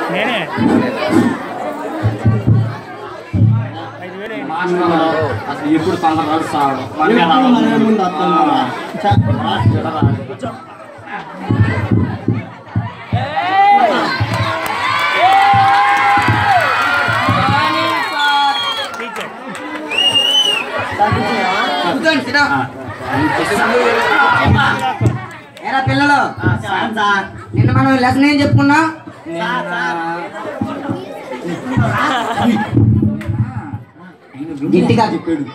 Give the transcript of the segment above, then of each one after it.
నేనే ఐదు వేలు అయింది. మాస్టర్ అసలు ఎప్పుడు తొందర రాడు సాడు మనమే ఎప్పుడు రావాలి. మనమే ముందు వస్తాం కదా. చ- మాస్టర్ రావాలి. టీచర్ కూర్చోండి సిద్ధ ఆ, ఏరా పిల్లలు సార్, సార్. నిన్న మనం లెసన్ ఏం చెప్పుకున్నాం గట్టిగా చెప్పాడు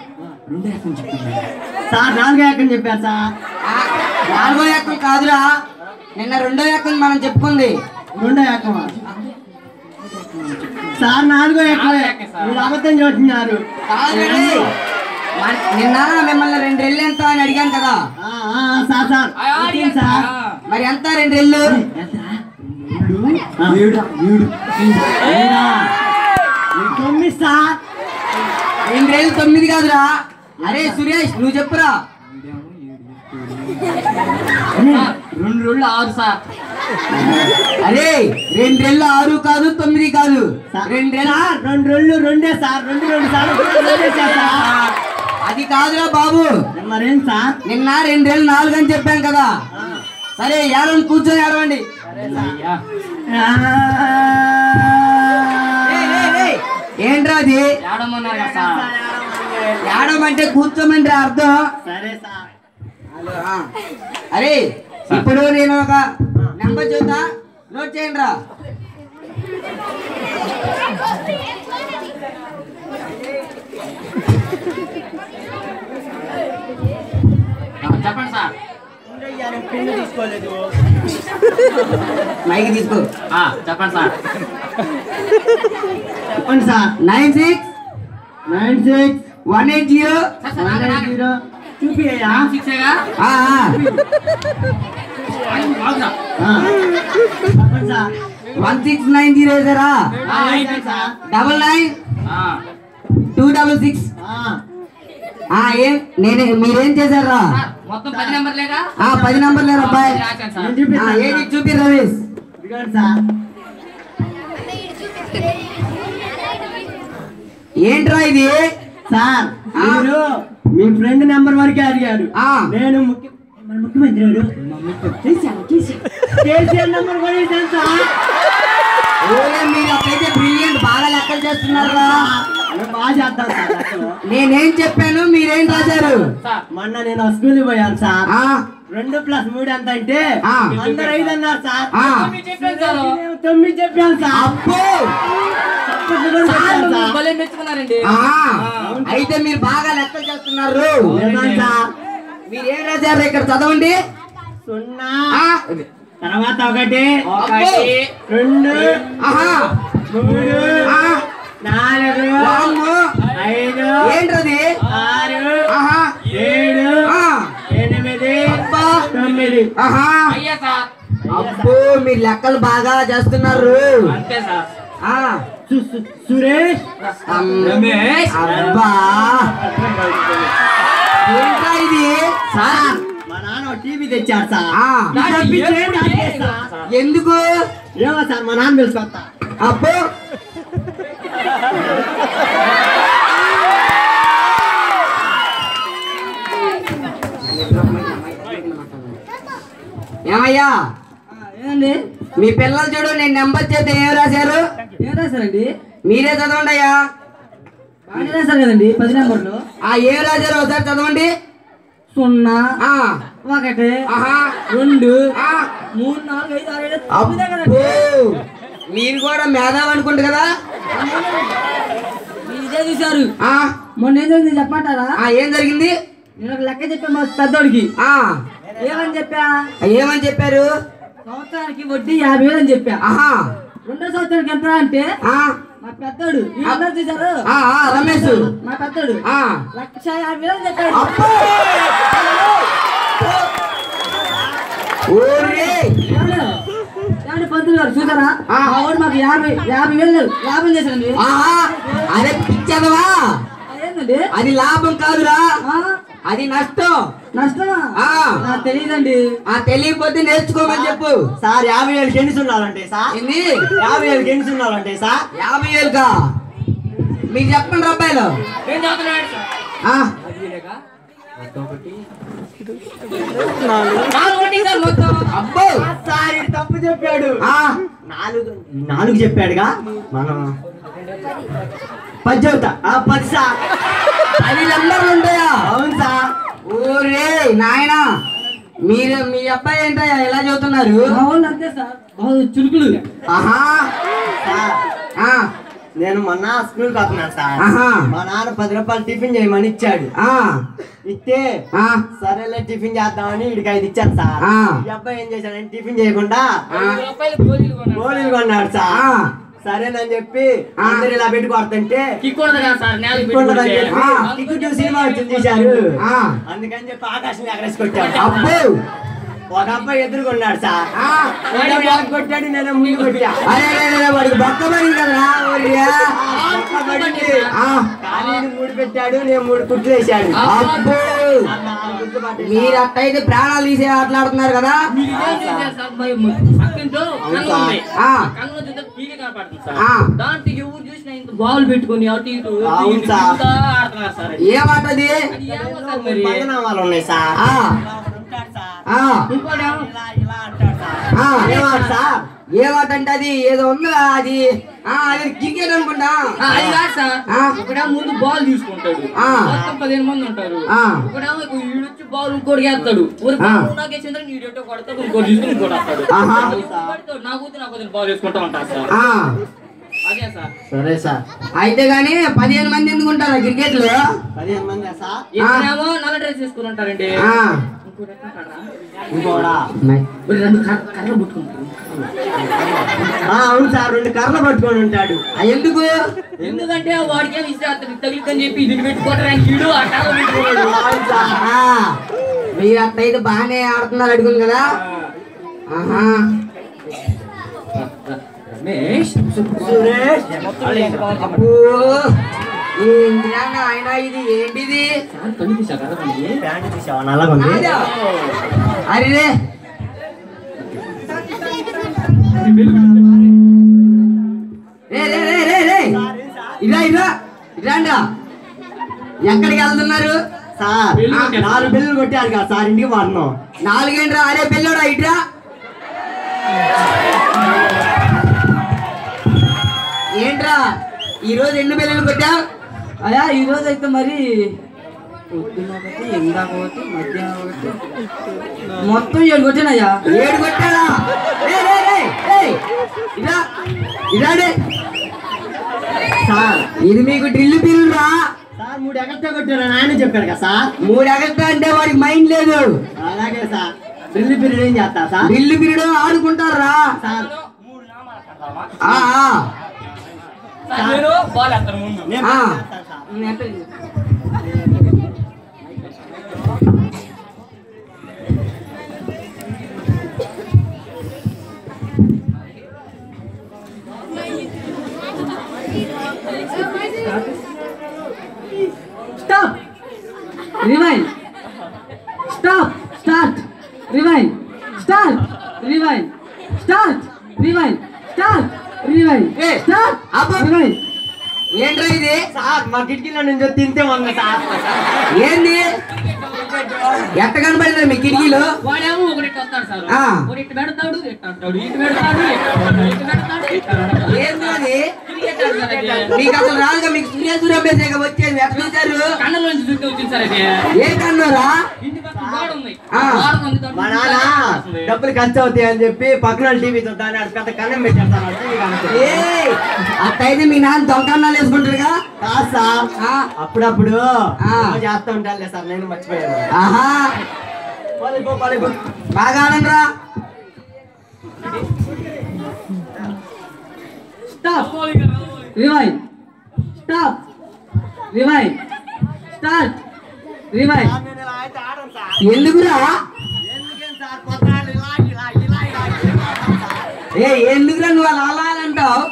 సార్ నాలుగో ఎక్కడ చెప్పారు సార్ ఆ, నాలుగో ఎక్కం కాదురా నిన్న రెండో ఎక్కం మనం చెప్పుకుంది రెండో ఎక్కమా సార్ నాలుగో ఎక్కమే మీరు అబద్ధం చూస్తున్నారు కాదండి మన- నిన్న మిమ్మల్ని రెండు రెళ్ళు ఎంత అని అడిగాను కదా ఆ, ఆ, సార్ సార్ వచ్చింది సార్ మరి ఎంత రెండు రెళ్ళు ఆ. ఏడా? ఇది తొమ్మిది సార్ రెండు రెళ్ళు తొమ్మిది కాదురా అరే సురేష్ నువ్వు చెప్పురా రెండు రెండు ఆరు సార్ అరే రెండు రెళ్ళు ఆరు కాదు తొమ్మిది కాదు సార్, రెండు రెళ్ళు సార్, రెండు రెండు రెండే సార్ రెండు రెండు సార్ రెండే సార్ సార్. అది కాదురా బాబు మరేం సార్ నిన్న రెండు రెళ్ళు నాలుగు అని చెప్పాను కదా సరే ఏడవండి కూర్చొని ఏడవండి అయ్యా. ఏయ్, ఏయ్, ఏయ్, ఏంట్రా అది ఏడమన్నారు కదా సార్ ఏడమంటే కూర్చోమని అర్థం సరే సార్ ఆ. అరే ఇప్పుడు నేను ఒక నెంబర్ చూద్దా నోట్ చేయండి రా ఆ, చెప్పండి సార్ మైక్ తీసుకో ఆ, చెప్పండి సార్ చెప్పండి sir nine six nine six one eight zero sir, sir, one ఆగండి, ఎయిట్ ఆగండి. జీరో చూపియ్యా నైన్ సిక్సేగా? ఆగు, ఆగు సార్. చెప్పండి sir one six nine zero సారా ఆ, అయితే సార్ డబల్ నైన్ ఆ, టూ డబల్ సిక్స్ ఆ, ఏం నేను మీరేం చేశారా సార్, మొత్తం పది నెంబర్లేగా ఆ పది నంబర్లే అబ్బాయి రాశాను నేను సార్ ఆ, చూపిస్తాను ఏది చూపి రమేష్ ఇదిగోండి సార్ ఏంట్రా ఇది సార్ ఆ. మీరు మీ ఫ్రెండ్ నెంబర్ వరకే అడిగారు ఆ. నేను ముఖ్య మన ముఖ్యమంత్రి ఎవరు? కేసీఆర్, కేసీఆర్. కేసీఆర్ నెంబర్ కూడా ఇచ్చాను సార్ ఓలే మీరు అట్లయితే బ్రిలియంట్ బాగా లెక్కలు చేస్తున్నారా నేను బాగా చేస్తాను సార్ లెక్కలు. నేనేం చెప్పాను మీరేం రాశారు సార్ మొన్న నేను స్కూల్కి పోయాను సార్ ఆ రెండు ప్లస్ మూడు ఎంత అంటే ఆ. అందరు ఐదు అన్నారు సార్ ఆ మీరు చెప్పాను సార్ నేను తొమ్మిది చెప్పాను సార్ అబ్బో చప్పట్లు కూడా సార్, కొట్టాను మీరు సార్. భలే మెచ్చుకున్నారండి ఆ అయితే మీరు బాగా లెక్కలు చేస్తున్నారు నిజం సార్ మీరేం రాశారు ఇక్కడ చదవండి సున్నా ఆ తర్వాత ఒకటి ఒకటి రెండు ఆహా మూడు ఆ నాలుగు వామ్మో. ఐదు ఏంట్రది ఆరు ఆహా ఏడు ఆ ఎనిమిది అబ్బా. తొమ్మిది ఆహా అయ్యా సార్ అబ్బో మీరు లెక్కలు బాగా చేస్తున్నారు అంతే సార్ ఆ సు- సు- సురేష్ అమ్, రమేష్ అబ్బా ఏంట్రా ఇది సార్ మా నాన్న ఒక టీవీ తెచ్చారు సార్ ఆ, దాన్ని తప్పించే ఎప్పుడు దానికే చేయండి సార్. సార్. ఎందుకు ఏమో సార్ మా నాన్న తెలుసుకొస్తా అబ్బో ఏమయ్యా ఏమండి మీ పిల్లలు చూడు నేను నెంబర్ చేస్తే ఏం రాశారు ఏం రాశారండి మీరే చదవండి అయ్యా బాగానే రాశారు కదండి పది నెంబర్లు ఆ ఏం రాశారు ఒకసారి చదవండి సున్నా ఆ ఒకటి ఆహా రెండు ఆ మూడు నాలుగు ఐదు ఆరు ఏడు తొమ్మిదే కదండి అబ్బో మీరు కూడా మేధావి అనుకుంటు కదా మీరు ఇదే చూశారు ఆ మొన్న ఏం జరిగింది చెప్పంటారా ఆ, ఏం జరిగింది నేను ఒక లెక్క చెప్పా మా పెద్దోడికి ఆ ఏమని చెప్పా ఏమని చెప్పారు సంవత్సరానికి వడ్డీ యాభై వేలు అని చెప్పా ఆహా రెండో సంవత్సరానికి ఎంత అంటే ఆ మా పెద్దోడు వీళ్ళందరూ చూశారు ఆ, ఆ, రమేష్ మా పెద్దోడు ఆ లక్ష యాభై వేలు చెప్పాడు అబ్బో ఓరే ఏమండి? ఏమండి పంతులు గారు చూసారా ఆ. మా వాడు మాకు యాభై యాభై వేలు లాభం చేశాడండి ఆహా అరే పిచ్చదవా ఏంటండి అది లాభం కాదురా ఆ? అది నష్టం నష్టమా ఆ. నాకు తెలియదండి ఆ తెలియకపోతే నేర్చుకోమని చెప్పు సార్ యాభై ఏళ్ళు గెండి ఉన్నారంటే సార్ ఏంది యాభై ఏళ్ళు గెండి ఉన్నారంటే సార్ యాభై వేలుకా మీకు చెప్పండి రూపాయలు నేను చదువుతున్నాడు సార్ ఆ, నాలుగు ఒకటి సార్ మొత్తం అబ్బో సార్ ఇది తప్పు చెప్పాడు ఆ, నాలుగు నాలుగు చెప్పాడుగా మనం పది చెబుతా ఆ, పది సార్ పది నంబర్లు ఉంటాయా అవును సార్ ఓరే నాయనా మీరు మీ అబ్బాయి ఏంటయ్యా ఎలా చదువుతున్నారు మా వాళ్ళు అంతే సార్ బాగా చురుకులు ఆహా సార్ ఆ, నేను మొన్న స్కూల్కి వస్తున్నాను సార్ ఆహా. మా నాన్న పది రూపాయలు టిఫిన్ చేయమని ఇచ్చాడు ఆ, ఇస్తే ఆ, సరేలే టిఫిన్ చేద్దామని వీడికి ఐదు ఇచ్చాను సార్ ఆ. ఈ అబ్బాయి ఏం చేశాడంటే టిఫిన్ చేయకుండా ఐదు రూపాయలు గోళీలు కొన్నాడు. గోళీలు కొన్నాడు సార్ ఆ. సరేనని చెప్పి ఆ. అందరు ఇలా పెట్టి కొడుతుంటే కిక్ ఉండదు కదా సార్ నేలకు టిక్కుండదని పెట్టుకుంటే. చెప్పి ఆ. టిక్కు టూ సినిమా వచ్చింది చూశారు ఆ. అందుకని చెప్పి ఆకాశం ఎగరేసి కొట్టాడు అబ్బో ఒక అబ్బాయి ఎదురుకున్నాడు సార్ ఆ, వాడు వెనక కొట్టాడు నేను ముందు కొట్టా అరే అరే, అరే, వాడికి బొక్క పడింది కదరా ఓరియా. ఒక్క పడింది. ఆ, కానీ ఈయన మూడు పెట్టాడు నేను మూడు కుట్లు వేసాడు అబ్బో నాలుగు కుట్లు పట్టాయి మీరు అట్టయితే ప్రాణాలు తీసే ఆటలాడుతున్నారు కదా మీరు ఇదేం చేశారు సార్? మరి పక్కింట్లో కన్ను ఉంది. ఆ. కన్ను చూస్తే పీక కనపడుతుంది సార్. ఆ. దాంట్లో ఎవరు చూసినా ఇంత బాల్ పెట్టుకొని అటు ఇటు అటు అవును ఇటు సార్. తిరుగుతా ఆడుతున్నారు సార్ అది. ఏమాటది అది ఏమో సార్ మరి. పంగనామాలు ఉన్నాయి సార్ ఆ, ఆ, ఇంకోటేమో ఆ, ఏమాట సార్ ఏమాట అంటే అది ఏదో ఉందా అది ఆ అది క్రికెట్ అనుకుంటా ఆ, అది కాదు సార్ ఆ. ఒకడేమో ముందు బాల్ తీసుకుంటాడు ఆ. మొత్తం పదిహేను మంది ఉంటారు ఆ. ఒకడేమో ఈడొచ్చి బాల్ ఇంకోటి వేస్తాడు ఒక ఆ. బాల్ నాకు వేసిందని నీడు ఎటో కొడతాడు ఇంకోటి తీసుకుని ఇంకోటి వస్తాడు ఆహా. కొడతాడు. నా కూతురు నాకు వదిలి బాల్ వేసుకుంటా ఉంటారు సార్ ఆ, అదే సార్ సరే సార్ అయితే గాని పదిహేను మంది ఎందుకు ఉంటారా క్రికెట్ లో పదిహేను మంది సార్ ఇక్కడేమో నల్ల డ్రెస్ వేసుకుని ఉంటారండి ఆ, ఇంకోటి ఎట్లా ఉంటారా? ఇంకోడా మరి రెండు కర్ర కర్రలు పుట్టుకుంటారు ఆ, అవును సార్ రెండు కర్రలు పట్టుకొని ఉంటాడు ఆ, ఎందుకు ఎందుకంటే వాడికి ఏమి ఇస్తే అతను తగిలికని చెప్పి ఇది పెట్టుకోవడానికి వీడు ఆ కర్ర పెట్టుకున్నాడు అవును సార్ ఆ, మీరు అట్టయితే బాగానే ఆడుతున్నారు అడుగును కదా ఆహా రమేష్ సురేష్ అబ్బో ఏంటిరా నాయన ఇది ఏంటిది సార్ కనిపిస్తా కదా మనకి ప్యాంట్ తీసావా నల్లగా ఉంది కాదా? అరే రే రే రే రే రే ఇరా ఇరా ఇరాండా ఎక్కడికి వెళ్తున్నారు సార్ బిల్లు ఆ, కొట్టారు. నాలుగు బిల్లులు కొట్టారు కదా సార్ ఇంటికి వాడినాం నాలుగేంట్రా అరే పిల్లోడా ఇట్రా ఏంట్రా ఈ రోజు ఎన్ని పిల్లలు కొట్టా అయ్యా ఈ రోజు అయితే మరి పొద్దున్న ఒకటి ఇందాక ఒకటి మధ్యాహ్నం ఒకటి మొత్తం ఏడు కొట్టానయ్యా ఏడు కొట్టాడా రే రే రే రే ఇరా ఇరాడే సార్ ఇది మీకు డ్రిల్ పిల్లలు రా సార్ మూడు ఎగస్ట్రా కొట్టాను ఆయన చెప్పాడు కదా సార్ మూడు ఎగస్ట్రా అంటే వాడికి మైండ్ లేదు అలాగే సార్ ఢిల్లీ పీరియడ్ ఏం చేస్తా సార్ డ్రిల్ పీరియడ్ ఆడుకుంటారా సార్ మూడు నామాలు కడతావా? ఆ, ఆ. సార్ మీరు బాల్ వేస్తారు ముందు నేను ఆ. చేస్తాను sir. Stop. Rewind. Stop. Start. Rewind. Start. Rewind. Start. Rewind. Start. Rewind. Hey. Start. Abba. Rewind. ఏంట్రా ఇది సార్ మా కిటికీలో నుంచి తింటే వంగ సార్ ఏంది ఎట్ట కనబడింది మీ కిటికీలో వాడేమో ఒకటి ఇట్ట వస్తాడు సార్ ఆ. ఒకటి ఇటు పెడతాడు ఇట్ట అంటాడు ఇటు పెడతాడు ఇట్ట అంటాడు ఇటు పెడతాడు ఇట్ట అంటాడు ఏంది అది క్రికెట్ ఆడతారు అది. మీకు అసలు రాదుగా మీకు సురేష్ రమేష్ వచ్చేది ఎట్లా చూశారు కళ్ళలోంచి చుట్టూ వచ్చింది సార్ అది ఏ కన్నారా ఇంటి పక్కన గోడ ఉంది ఆ. గోడ ఉంది దాంట్లో మా నాన్న వస్తుంది. డబ్బులు ఖర్చు అవుతాయి అని చెప్పి పక్కన టీవీ చూద్దాం అని పెద్ద కన్నం పెట్టారు సార్ టీవీ కనపడుతుంది. ఏయ్, అట్టయితే మీ నాన్న దొంగన్నాలు వేసుకుంటారుగా కాదు సార్ ఆ, అప్పుడప్పుడు ఆ. ఏమో చేస్తూ ఉంటానులే సార్ నేను మర్చిపోయాను ఆహా పాలిపో, పాలిపో. బాగా ఆడండ్రా Stop. Rewind. Stop. Rewind. Start. Rewind. నేను ఇలా అయితే ఆడను సార్. ఎందుకురా ఎందుకేం సార్ కొత్త ఇలా ఇలా ఇలా ఇలా ఇలా. ఏ ఎందుకురా నువ్వు అలా అలా అని అంటావు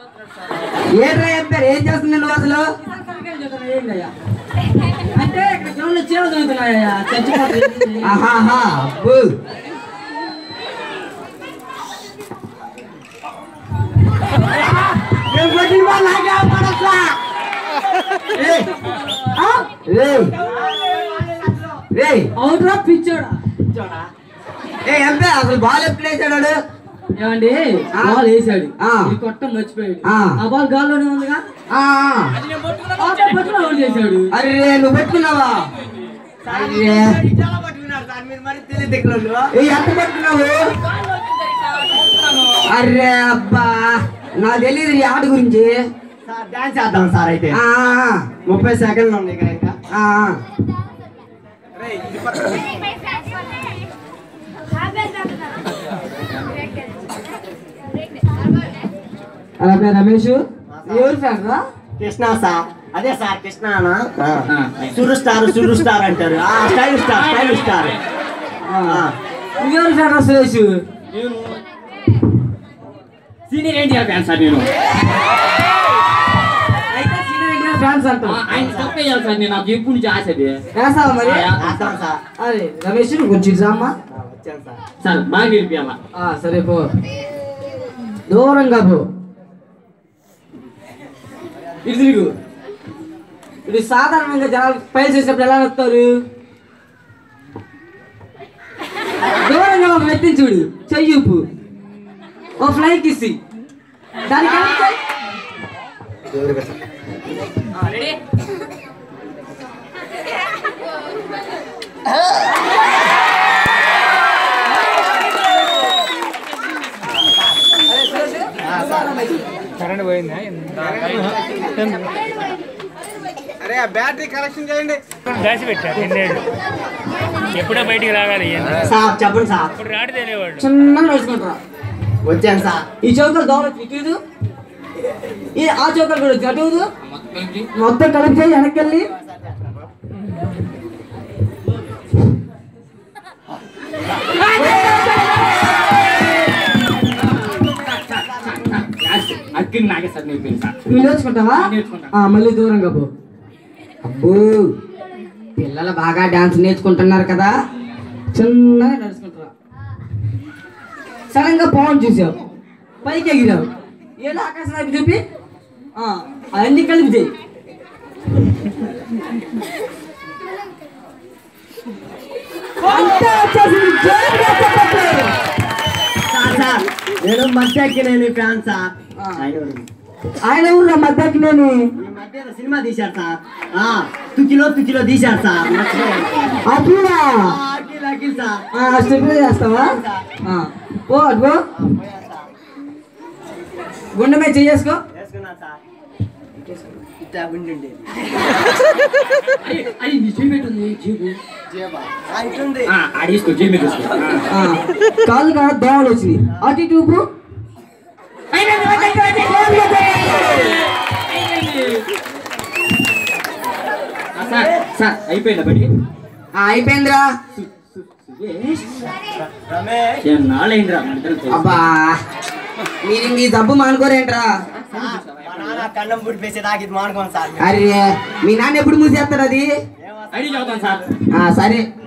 ఏంట్రా చెప్పారు ఏం చేస్తుంది నువ్వు అసలు ఏంటయ్యా? అంటే ఇక్కడ ఎక్కడ చీర దొరుకుతున్నాయా చచ్చిపోతుంది ఆహాహా అబ్బో నేను కొట్టిన వాళ్ళు నాకే పడట్లా. ఏయ్, ఆ? రేయ్. రేయ్. అవుట్రా పిచ్చోడా ఏయ్, ఎంపే అసలు బాల్ ఎప్పుడు వేసాడు వాడు? ఏమండి ఆ. బాల్ వేసాడు ఆ. ఇది కొట్టం మర్చిపోయాడు ఆ. ఆ బాల్ గాల్లోనే ఉందిగా ఆ, ఆ. ఆ పట్టుకుని అవుట్ చేశాడు అరే నువ్వు పెట్టుకున్నావా అరే. ఏయ్, ఎంత పెట్టుకున్నావు అరే అబ్బా నాకు తెలియదు ఈ ఆట గురించి డాన్స్ చేద్దాం సార్ అయితే ఆ, ముప్పై సెకండ్లు ఉన్నాయి కదా ఇంకా ఆ, ఆ. అలా పేరు రమేష్ ఎవరు ఫ్యాన్ రా కృష్ణ సార్ అదే సార్ కృష్ణ సురు స్టార్ సురు స్టార్ అంటారు ఆ స్టైల్ స్టార్ స్టైల్ స్టార్ నువ్వెవరు ఫ్యాన్ రా Suresh senior NTR fan sir నేను అయితే సీనియర్ ఎన్టీఆర్ ఫ్యాన్స్ ఆ, అంటాం ఆయన తప్పేయాలి సార్ నేను నాకు ఎప్పుడు నుంచి ఆశ అది వేస్తావా మరి చేద్దాం సార్ అరే రమేష్ నువ్వు కొంచెం ఇటు రామ్మా వచ్చాను సార్ సార్ బాగా నేర్పియాలా ఆ, సరే పో దూరంగా పో ఇటు తిరుగు ఇది సాధారణంగా జనాలు పైలు చేసినప్పుడు ఎలా నొక్కుతారు దూరంగా ఒక వ్యక్తిని చూడు చెయ్యూపు ఓ ఫ్లై కిసి దానికి ఏం చేయి? కరెంట్ పోయిందా అరే బ్యాటరీ కలెక్షన్ చేయండి దాచి పెట్టారు ఎన్నేళ్ళు ఎప్పుడో బయటికి రాగాలి ఇవన్నీ. సార్ చెప్పండి సార్ ఇప్పుడు రాడు తెలియవాడు చిన్నగా నడుచుకుంటారా వచ్చాను సార్ ఈ చౌకలు దూరం ఇటు ఇటు. ఈ ఆ చౌకలు కూడా వచ్చి అటు ఇటు. మొత్తం కలిపి చేయి వెనక్కి వెళ్ళి అక్కడి నాకే సార్ నేర్పింది సార్ నువ్వు నేర్చుకుంటావా నేర్చుకుంటా. ఆ, మళ్ళీ దూరంగా పో అబ్బో పిల్లలు బాగా డాన్స్ నేర్చుకుంటున్నారు కదా చిన్నగా నడుచుకుంటారా సడన్ గా పవన్ చూసావు పైకి ఎగిరావు ఏదో ఆకాశం వైపు చూపి ఆ, అవన్నీ కలిపి చేయి అంతా వచ్చేసింది జోరుగా చెప్పండి. సార్ సార్ నేను మధ్యకి నేను ఫ్యాన్ సార్ ఆ. ఆయన ఎవరు? ఆయన ఊళ్ళో మధ్యకి నేను ఈ మధ్య సినిమా తీశారు సార్ ఆ తుకిలో తుకిలో తీశారు సార్ మర్చిపోయాను. అఖిలా ఆ, అఖిల్ అఖిల్ సార్ ఆ, స్టెప్ చేస్తావా ఆ, పో అటు పో గుండె మీద చేసుకో వేసుకున్నా సార్ ఇట్లా ఉండి అది నీ చేయి పెట్టుంది జీబు ఇట్లుంది ఆడేసుకో చేయి తీసుకో ఆ, కాళ్ళు కాడ దోమలు వచ్చినాయి అటు ఇటు ఊపు. సార్ సార్ అయిపోయిందా బడి ఆ, అయిపోయిందిరా రమేష్ నాళ్ళైందిరా మన ఇద్దరం కలిసి. అబ్బా మీరు ఇంక ఈ జబ్బు మానుకోరేంట్రా సార్, మా నాన్న కన్నం పుట్టి పేసే దాకా ఇది మానుకోండి సార్ అరే మీ నాన్న ఎప్పుడు మూసేస్తాడు అది ఐడి చదువుతాను సార్ ఆ, సరే